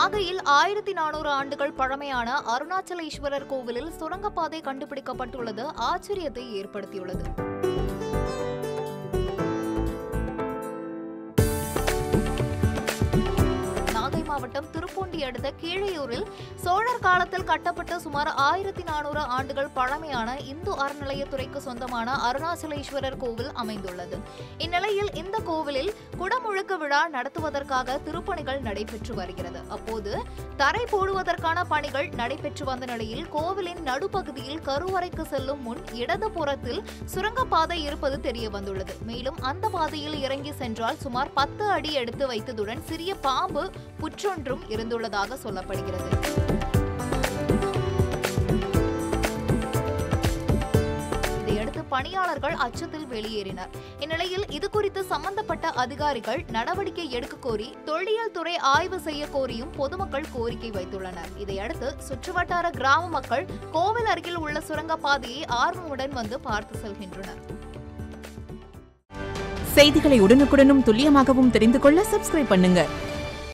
நாகையில் ஆயிரத்தி நானூறு ஆண்டுகள் பழமையான அருணாச்சலேஸ்வரர் கோவிலில் சுரங்கப்பாதை கண்டுபிடிக்கப்பட்டுள்ளது ஆச்சரியத்தை ஏற்படுத்தியுள்ளது நாகை மாவட்டம் திருப்பூண்டி அடுத்த கீழையூரில் சோழர் காலத்தில் கட்டப்பட்ட சுமார் ஆயிரத்தி நானூறு ஆண்டுகள் பழமையான இந்து அறநிலையத்துறைக்கு சொந்தமான அருணாச்சலேஸ்வரர் கோவில் அமைந்துள்ளது இந்நிலையில் இந்த கோவிலில் குடமுழுக்கு விழா நடத்துவதற்காக திருப்பணிகள் நடைபெற்று வருகிறது அப்போது தரை போடுவதற்கான பணிகள் நடைபெற்று வந்த நிலையில் கோவிலின் நடுப்பகுதியில் கருவறைக்கு செல்லும் முன் இடது புறத்தில் சுரங்கப்பாதை இருப்பது தெரிய வந்துள்ளது மேலும் அந்த பாதையில் இறங்கி சென்றால் சுமார் பத்து அடி எடுத்து வைத்ததுடன் சிறிய பாம்பு புற்றொன்றும் இருந்துள்ளதாக சொல்லப்படுகிறது இதையடுத்து பணியாளர்கள் அச்சத்தில் வெளியேறினர் இந்நிலையில் இது குறித்து சம்பந்தப்பட்ட அதிகாரிகள் நடவடிக்கை எடுக்க கோரி தொல்லியல் துறை ஆய்வு செய்ய கோரியும் பொதுமக்கள் கோரிக்கை வைத்துள்ளனர் இதையடுத்து சுற்றுவட்டார கிராம மக்கள் கோவில் அருகில் உள்ள சுரங்கப்பாதையை ஆர்வமுடன் வந்து பார்த்து செல்கின்றனர் செய்திகளை உடனுக்குடனும் துல்லியமாகவும் தெரிந்து கொள்ள சப்ஸ்கிரைப் பண்ணுங்க